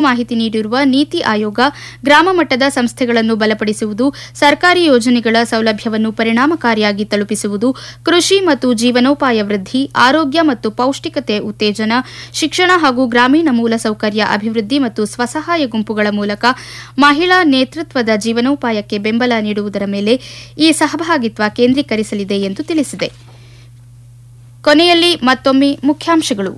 ಮಾಹಿತಿ ನೀಡಿರುವ ನೀತಿ ಆಯೋಗ ಗ್ರಾಮ ಮಟ್ಟದ ಸಂಸ್ಥೆಗಳನ್ನು ಬಲಪಡಿಸುವುದು ಸರ್ಕಾರಿ ಯೋಜನೆಗಳ ಸೌಲಭ್ಯವನ್ನು ಪರಿಣಾಮಕಾರಿಯಾಗಿ ತಲುಪಿಸುವುದು ಕೃಷಿ ಮತ್ತು ಜೀವನೋಪಾಯ ವೃದ್ಧಿ ಆರೋಗ್ಯ ಮತ್ತು ಪೌಷ್ಟಿಕತೆ ಉತ್ತೇಜನ ಶಿಕ್ಷಣ ಹಾಗೂ ಗ್ರಾಮೀಣ ಮೂಲಸೌಕರ್ಯ ಅಭಿವೃದ್ಧಿ ಮತ್ತು ಸ್ವಸಹಾಯ ಗುಂಪುಗಳ ಮೂಲಕ ಮಹಿಳಾ ನೇತೃತ್ವದ ಜೀವನೋಪಾಯಕ್ಕೆ ಬೆಂಬಲ ನೀಡುವುದರ ಮೇಲೆ ಈ ಸಹಭಾಗಿತ್ವ ಕೇಂದ್ರೀಕರಿಸಲಿದೆ ಎಂದು ತಿಳಿಸಿದೆ ಕೊನೆಯಲ್ಲಿ ಮತ್ತೊಮ್ಮೆ ಮುಖ್ಯಾಂಶಗಳು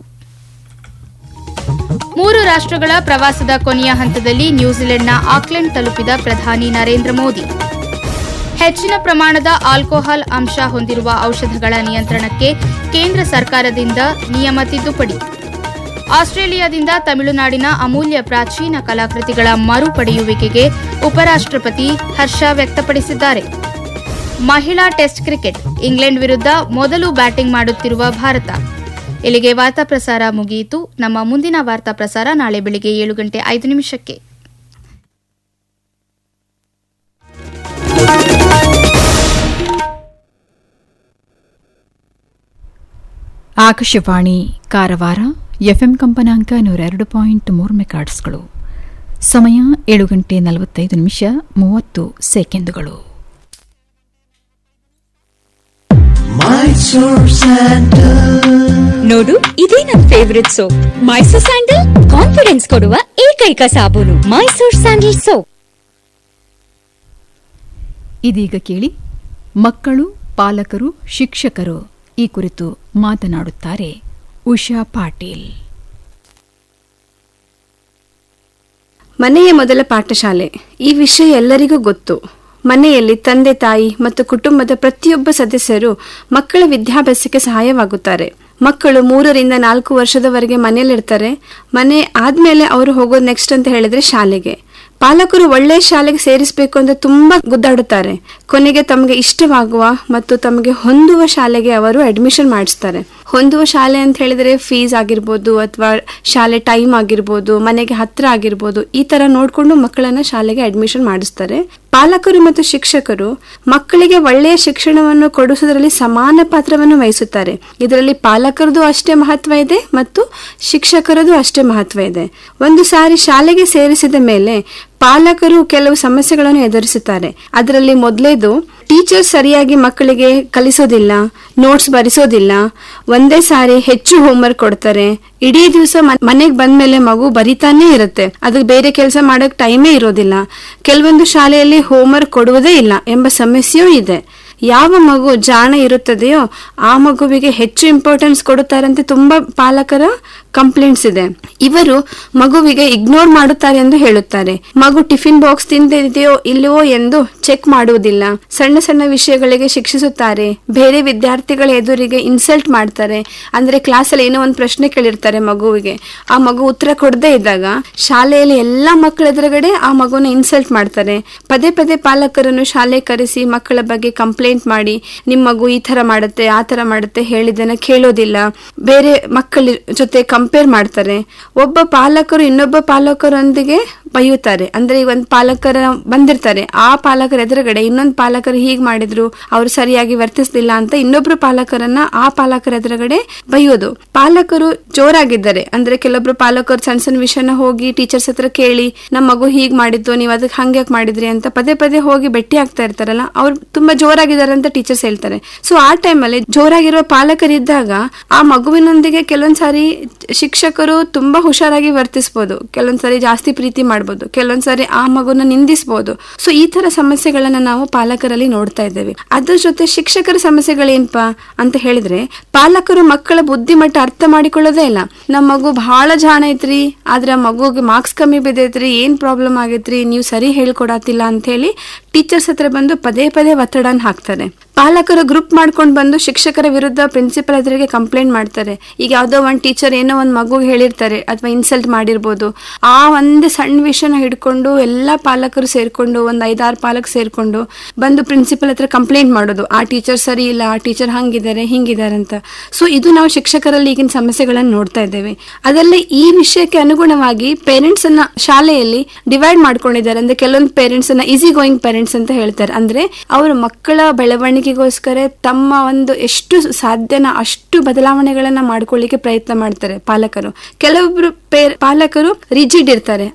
ಮೂರು ರಾಷ್ಟ್ರಗಳ ಪ್ರವಾಸದ ಕೊನೆಯ ಹಂತದಲ್ಲಿ ನ್ಯೂಜಿಲೆಂಡ್ನ ಆಕ್ಲೆಂಡ್ ತಲುಪಿದ ಪ್ರಧಾನಿ ನರೇಂದ್ರ ಮೋದಿ ಹೆಚ್ಚಿನ ಪ್ರಮಾಣದ ಆಲ್ಕೋಹಾಲ್ ಅಂಶ ಹೊಂದಿರುವ ಔಷಧಗಳ ನಿಯಂತ್ರಣಕ್ಕೆ ಕೇಂದ್ರ ಸರ್ಕಾರದಿಂದ ನಿಯಮ ತಿದ್ದುಪಡಿ ಆಸ್ಟ್ರೇಲಿಯಾದಿಂದ ತಮಿಳುನಾಡಿನ ಅಮೂಲ್ಯ ಪ್ರಾಚೀನ ಕಲಾಕೃತಿಗಳ ಮರುಪಡೆಯುವಿಕೆಗೆ ಉಪರಾಷ್ಟಪತಿ ಹರ್ಷ ವ್ಯಕ್ತಪಡಿಸಿದ್ದಾರೆ ಮಹಿಳಾ ಟೆಸ್ಟ್ ಕ್ರಿಕೆಟ್ ಇಂಗ್ಲೆಂಡ್ ವಿರುದ್ಧ ಮೊದಲು ಬ್ಯಾಟಿಂಗ್ ಮಾಡುತ್ತಿರುವ ಭಾರತ ಇಲ್ಲಿಗೆ ವಾರ್ತಾ ಪ್ರಸಾರ ಮುಗಿಯಿತು ನಮ್ಮ ಮುಂದಿನ ವಾರ್ತಾ ಪ್ರಸಾರ ನಾಳೆ ಬೆಳಿಗ್ಗೆ ಏಳು ಗಂಟೆ ಐದು ನಿಮಿಷಕ್ಕೆ ಆಕಾಶವಾಣಿ ಕಾರವಾರ ಎಫ್ಎಂ ಕಂಪನಾಂಕ ನೂರೆರಡು ಪಾಯಿಂಟ್ ಮೂರು ಮೆಗಾಟ್ಸ್ಗಳು ಸಮಯ ಏಳು ಗಂಟೆ ನಲವತ್ತೈದು ನಿಮಿಷ ಮೂವತ್ತು ಸೆಕೆಂಡುಗಳು ನೋಡು ಇದೇ ನನ್ favourite soap Mysore sandal confidence ಕೊಡುವ ಏಕೈಕ ಸಾಬೂನು ಮೈಸೂರ್ ಸ್ಯಾಂಡಲ್ ಸೋಪ್ ಇದೀಗ ಕೇಳಿ ಮಕ್ಕಳು ಪಾಲಕರು ಶಿಕ್ಷಕರು ಈ ಕುರಿತು ಮಾತನಾಡುತ್ತಾರೆ ಉಷಾ ಪಾಟೀಲ್ ಮನೆಯ ಮೊದಲ ಪಾಠಶಾಲೆ ಈ ವಿಷಯ ಎಲ್ಲರಿಗೂ ಗೊತ್ತು ಮನೆಯಲ್ಲಿ ತಂದೆ ತಾಯಿ ಮತ್ತು ಕುಟುಂಬದ ಪ್ರತಿಯೊಬ್ಬ ಸದಸ್ಯರು ಮಕ್ಕಳ ವಿದ್ಯಾಭ್ಯಾಸಕ್ಕೆ ಸಹಾಯವಾಗುತ್ತಾರೆ ಮಕ್ಕಳು ಮೂರರಿಂದ ನಾಲ್ಕು ವರ್ಷದವರೆಗೆ ಮನೆಯಲ್ಲಿರ್ತಾರೆ ಮನೆ ಆದ್ಮೇಲೆ ಅವರು ಹೋಗೋದು ನೆಕ್ಸ್ಟ್ ಅಂತ ಹೇಳಿದ್ರೆ ಶಾಲೆಗೆ ಪಾಲಕರು ಒಳ್ಳೆ ಶಾಲೆಗೆ ಸೇರಿಸಬೇಕು ಅಂತ ತುಂಬಾ ಗುದ್ದಾಡುತ್ತಾರೆ ಕೊನೆಗೆ ತಮಗೆ ಇಷ್ಟವಾಗುವ ಮತ್ತು ತಮಗೆ ಹೊಂದುವ ಶಾಲೆಗೆ ಅವರು ಅಡ್ಮಿಷನ್ ಮಾಡಿಸ್ತಾರೆ ಹೊಂದುವ ಶಾಲೆ ಅಂತ ಹೇಳಿದ್ರೆ ಫೀಸ್ ಆಗಿರ್ಬೋದು ಅಥವಾ ಶಾಲೆ ಟೈಮ್ ಆಗಿರ್ಬೋದು ಮನೆಗೆ ಹತ್ರ ಆಗಿರ್ಬೋದು ಈ ತರ ನೋಡ್ಕೊಂಡು ಮಕ್ಕಳನ್ನ ಶಾಲೆಗೆ ಅಡ್ಮಿಷನ್ ಮಾಡಿಸ್ತಾರೆ ಪಾಲಕರು ಮತ್ತು ಶಿಕ್ಷಕರು ಮಕ್ಕಳಿಗೆ ಒಳ್ಳೆಯ ಶಿಕ್ಷಣವನ್ನು ಕೊಡಿಸೋದ್ರಲ್ಲಿ ಸಮಾನ ಪಾತ್ರವನ್ನು ವಹಿಸುತ್ತಾರೆ ಇದರಲ್ಲಿ ಪಾಲಕರದು ಅಷ್ಟೇ ಮಹತ್ವ ಇದೆ ಮತ್ತು ಶಿಕ್ಷಕರದು ಅಷ್ಟೇ ಮಹತ್ವ ಇದೆ ಒಂದು ಸಾರಿ ಶಾಲೆಗೆ ಸೇರಿಸಿದ ಮೇಲೆ ಪಾಲಕರು ಕೆಲವು ಸಮಸ್ಯೆಗಳನ್ನು ಎದುರಿಸುತ್ತಾರೆ ಅದರಲ್ಲಿ ಮೊದಲೇದು ಟೀಚರ್ ಸರಿಯಾಗಿ ಮಕ್ಕಳಿಗೆ ಕಲಿಸೋದಿಲ್ಲ ನೋಟ್ಸ್ ಬರಿಸೋದಿಲ್ಲ ಒಂದೇ ಸಾರಿ ಹೆಚ್ಚು ಹೋಮ್ವರ್ಕ್ ಕೊಡ್ತಾರೆ ಇಡೀ ದಿವಸ ಮನೆಗೆ ಬಂದ್ಮೇಲೆ ಮಗು ಬರಿತಾನೆ ಇರುತ್ತೆ ಅದಕ್ಕೆ ಬೇರೆ ಕೆಲಸ ಮಾಡಕ್ ಟೈಮೇ ಇರೋದಿಲ್ಲ ಕೆಲವೊಂದು ಶಾಲೆಯಲ್ಲಿ ಹೋಮ್ವರ್ಕ್ ಕೊಡುವುದೇ ಇಲ್ಲ ಎಂಬ ಸಮಸ್ಯೆಯೂ ಇದೆ ಯಾವ ಮಗು ಜಾಣ ಇರುತ್ತದೆಯೋ ಆ ಮಗುವಿಗೆ ಹೆಚ್ಚು ಇಂಪಾರ್ಟೆನ್ಸ್ ಕೊಡುತ್ತಾರಂತೆ ತುಂಬಾ ಪಾಲಕರ ಕಂಪ್ಲೇಂಟ್ಸ್ ಇದೆ ಇವರು ಮಗುವಿಗೆ ಇಗ್ನೋರ್ ಮಾಡುತ್ತಾರೆ ಎಂದು ಹೇಳುತ್ತಾರೆ ಮಗು ಟಿಫಿನ್ ಬಾಕ್ಸ್ ತಿಂದಿದೆಯೋ ಇಲ್ಲವೋ ಎಂದು ಚೆಕ್ ಮಾಡುವುದಿಲ್ಲ ಸಣ್ಣ ಸಣ್ಣ ವಿಷಯಗಳಿಗೆ ಶಿಕ್ಷಿಸುತ್ತಾರೆ ಬೇರೆ ವಿದ್ಯಾರ್ಥಿಗಳ ಎದುರಿಗೆ ಇನ್ಸಲ್ಟ್ ಮಾಡ್ತಾರೆ ಅಂದ್ರೆ ಕ್ಲಾಸಲ್ಲಿ ಏನೋ ಒಂದು ಪ್ರಶ್ನೆ ಕೇಳಿರ್ತಾರೆ ಮಗುವಿಗೆ ಆ ಮಗು ಉತ್ತರ ಕೊಡದೇ ಇದ್ದಾಗ ಶಾಲೆಯಲ್ಲಿ ಎಲ್ಲಾ ಮಕ್ಕಳ ಎದುರುಗಡೆ ಆ ಮಗುನ ಇನ್ಸಲ್ಟ್ ಮಾಡ್ತಾರೆ ಪದೇ ಪದೇ ಪಾಲಕರನ್ನು ಶಾಲೆ ಕರೆಸಿ ಮಕ್ಕಳ ಬಗ್ಗೆ ಕಂಪ್ಲೇಂಟ್ ಮಾಡಿ ನಿಮ್ಮ ಮಗು ಈ ತರ ಮಾಡುತ್ತೆ ಆ ತರ ಮಾಡುತ್ತೆ ಹೇಳಿದ್ದನ್ನ ಕೇಳೋದಿಲ್ಲ ಬೇರೆ ಮಕ್ಕಳ ಜೊತೆ ಕಂಪೇರ್ ಮಾಡ್ತಾರೆ ಒಬ್ಬ ಪಾಲಕರು ಇನ್ನೊಬ್ಬ ಪಾಲಕರೊಂದಿಗೆ ಬೈಯುತ್ತಾರೆ ಅಂದ್ರೆ ಈಗ ಒಂದು ಪಾಲಕರ ಬಂದಿರ್ತಾರೆ ಆ ಪಾಲಕರ ಎದುರುಗಡೆ ಇನ್ನೊಂದು ಪಾಲಕರು ಹೀಗ್ ಮಾಡಿದ್ರು ಅವ್ರು ಸರಿಯಾಗಿ ವರ್ತಿಸ್ಲಿಲ್ಲ ಅಂತ ಇನ್ನೊಬ್ರು ಪಾಲಕರನ್ನ ಆ ಪಾಲಕರ ಎದುರುಗಡೆ ಬೈಯೋದು ಪಾಲಕರು ಜೋರಾಗಿದ್ದಾರೆ ಅಂದ್ರೆ ಕೆಲವೊಬ್ರು ಪಾಲಕರು ಸಣ್ಣ ಸಣ್ಣ ವಿಷಯನ ಹೋಗಿ ಟೀಚರ್ಸ್ ಹತ್ರ ಕೇಳಿ ನಮ್ಮ ಮಗು ಹೀಗ್ ಮಾಡಿದ್ದು ನೀವು ಅದಕ್ಕೆ ಹಂಗ್ಯಾಕ್ ಮಾಡಿದ್ರಿ ಅಂತ ಪದೇ ಪದೇ ಹೋಗಿ ಭೇಟಿ ಆಗ್ತಾ ಇರ್ತಾರಲ್ಲ ಅವ್ರು ತುಂಬಾ ಜೋರಾಗಿದ್ದಾರೆ ಅಂತ ಟೀಚರ್ಸ್ ಹೇಳ್ತಾರೆ ಸೊ ಆ ಟೈಮಲ್ಲಿ ಜೋರಾಗಿರುವ ಪಾಲಕರಿದ್ದಾಗ ಆ ಮಗುವಿನೊಂದಿಗೆ ಕೆಲವೊಂದ್ಸಾರಿ ಶಿಕ್ಷಕರು ತುಂಬಾ ಹುಷಾರಾಗಿ ವರ್ತಿಸಬಹುದು ಕೆಲವೊಂದ್ಸರಿ ಜಾಸ್ತಿ ಪ್ರೀತಿ ಮಾಡ್ಬೋದು ಕೆಲವೊಂದ್ಸರಿ ಆ ಮಗುನ ನಿಂದಿಸಬಹುದು ಸೊ ಈ ತರ ಸಮಸ್ಯೆಗಳನ್ನ ನಾವು ಪಾಲಕರಲ್ಲಿ ನೋಡ್ತಾ ಇದ್ದೇವೆ ಅದ್ರ ಜೊತೆ ಶಿಕ್ಷಕರ ಸಮಸ್ಯೆಗಳೇನ್ಪಾ ಅಂತ ಹೇಳಿದ್ರೆ ಪಾಲಕರು ಮಕ್ಕಳ ಬುದ್ಧಿಮಟ್ಟ ಅರ್ಥ ಮಾಡಿಕೊಳ್ಳೋದೇ ಇಲ್ಲ ನಮ್ಮ ಮಗು ಬಹಳ ಜಾಣ ಐತ್ರಿ ಆದ್ರೆ ಆ ಮಗುಗೆ ಮಾರ್ಕ್ಸ್ ಕಮ್ಮಿ ಬಿದ್ದೈತ್ರಿ ಏನ್ ಪ್ರಾಬ್ಲಮ್ ಆಗೈತ್ರಿ ನೀವು ಸರಿ ಹೇಳ್ಕೊಡತ್ತಿಲ್ಲ ಅಂತ ಹೇಳಿ ಟೀಚರ್ಸ್ ಹತ್ರ ಬಂದು ಪದೇ ಪದೇ ಒತ್ತಡನ ಹಾಕ್ತಾರೆ ಪಾಲಕರು ಗ್ರೂಪ್ ಮಾಡ್ಕೊಂಡು ಬಂದು ಶಿಕ್ಷಕರ ವಿರುದ್ಧ ಪ್ರಿನ್ಸಿಪಲ್ ಎದುರಿಗೆ ಕಂಪ್ಲೇಂಟ್ ಮಾಡ್ತಾರೆ ಈಗ ಯಾವ್ದೋ ಒಂದ್ ಟೀಚರ್ ಏನೋ ಒಂದ್ ಮಗು ಹೇಳಿರ್ತಾರೆ ಅಥವಾ ಇನ್ಸಲ್ಟ್ ಮಾಡಿರ್ಬೋದು ಆ ಒಂದು ಸಣ್ಣ ವಿಷಯನ ಹಿಡ್ಕೊಂಡು ಎಲ್ಲಾ ಪಾಲಕರು ಸೇರ್ಕೊಂಡು ಒಂದ್ ಐದಾರು ಪಾಲಕ್ ಸೇರ್ಕೊಂಡು ಬಂದು ಪ್ರಿನ್ಸಿಪಲ್ ಹತ್ರ ಕಂಪ್ಲೇಂಟ್ ಮಾಡೋದು ಆ ಟೀಚರ್ ಸರಿ ಇಲ್ಲ ಆ ಟೀಚರ್ ಹಂಗಿದ್ದಾರೆ ಹಿಂಗಿದ್ದಾರೆ ಅಂತ ಸೊ ಇದು ನಾವು ಶಿಕ್ಷಕರಲ್ಲಿ ಈಗಿನ ಸಮಸ್ಯೆಗಳನ್ನು ನೋಡ್ತಾ ಇದ್ದೇವೆ ಅದಲ್ಲೇ ಈ ವಿಷಯಕ್ಕೆ ಅನುಗುಣವಾಗಿ ಪೇರೆಂಟ್ಸ್ ಅನ್ನ ಶಾಲೆಯಲ್ಲಿ ಡಿವೈಡ್ ಮಾಡ್ಕೊಂಡಿದ್ದಾರೆ ಅಂದ್ರೆ ಕೆಲವೊಂದು ಪೇರೆಂಟ್ಸ್ ಅನ್ನ ಈಸಿ ಗೋಯಿಂಗ್ ಪೇರೆಂಟ್ಸ್ ಅಂತ ಹೇಳ್ತಾರೆ ಅಂದ್ರೆ ಅವರು ಮಕ್ಕಳ ಬೆಳವಣಿಗೆಗೋಸ್ಕರ ತಮ್ಮ ಒಂದು ಎಷ್ಟು ಸಾಧ್ಯನ ಅಷ್ಟು ಬದಲಾವಣೆಗಳನ್ನ ಮಾಡ್ಕೊಳ್ಳಿಕ್ಕೆ ಪ್ರಯತ್ನ ಮಾಡ್ತಾರೆ ಪಾಲಕರು ಕೆಲವೊಬ್ರು ಪಾಲಕರು ರಿಜಿಡ್ ಇರ್ತಾರೆ